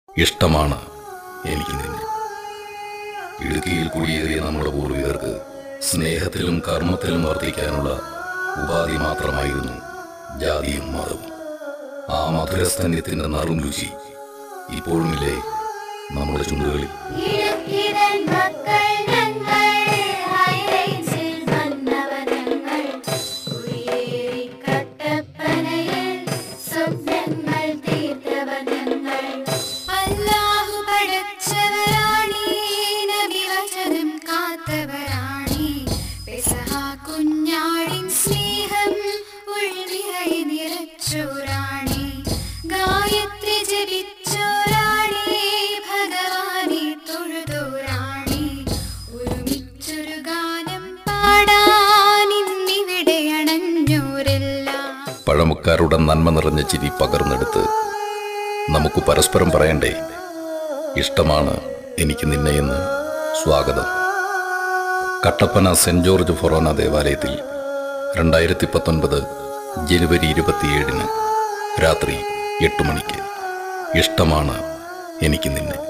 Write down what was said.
ഇഷ്ടമാണ് എനിക്ക് നിന്നെ ഇടുക്കിയിൽ കുടിയേറിയ നമ്മുടെ പൂർവികർക്ക് സ്നേഹത്തിലും കർമ്മത്തിലും വർദ്ധിക്കാനുള്ള ഉപാധി മാത്രമായിരുന്നു ജാതിയും മതവും ആ മധുരസ്തന്യത്തിന്റെ നറും രുചി ഇപ്പോഴുമില്ലേ നമ്മുടെ ചുണ്ടുകളിൽ ഇടുക്കിതൻ മക്കൾ ഞങ്ങൾ ഹൈറേഞ്ചിൽ വന്നവർ ഞങ്ങൾ കുടിയേറി കട്ടപ്പനയിൽ സ്വപ്നങ്ങൾ തീർത്തവർ ഞങ്ങൾ അല്ലാഹു പടച്ചവരാണീ നബി വചനം കാത്തവരാണീ പെസഹ കുഞ്ഞാടിൻ സ്നേഹം ഉൾനിറയെ നിറച്ചോരാണി ഗായത്രി ജപിച്ചോരാണി ഭഗവാനെ തൊഴുതോരാണി ഒരുമിച്ചൊരു ഗാനം പാടാൻ ഇന്നിവിടെ അണഞ്ഞോരെല്ലാം പഴമക്കാരുടെ നന്മ നിറഞ്ഞ ചിരി പകർന്നെടുത്ത് നമുക്ക് പരസ്പരം പറയണ്ടേ ഇഷ്ടമാണ് എനിക്ക് നിന്നെയെന്ന് സ്വാഗതം കട്ടപ്പന സെന്റ് ജോർജ് ഫൊറോന ദേവാലയത്തിൽ രണ്ടായിരത്തി പത്തൊൻപത് ജനുവരി ഇരുപത്തിയേഴിന് രാത്രി എട്ട് മണിക്ക് ഇഷ്ടമാണ് എനിക്ക് നിന്നെ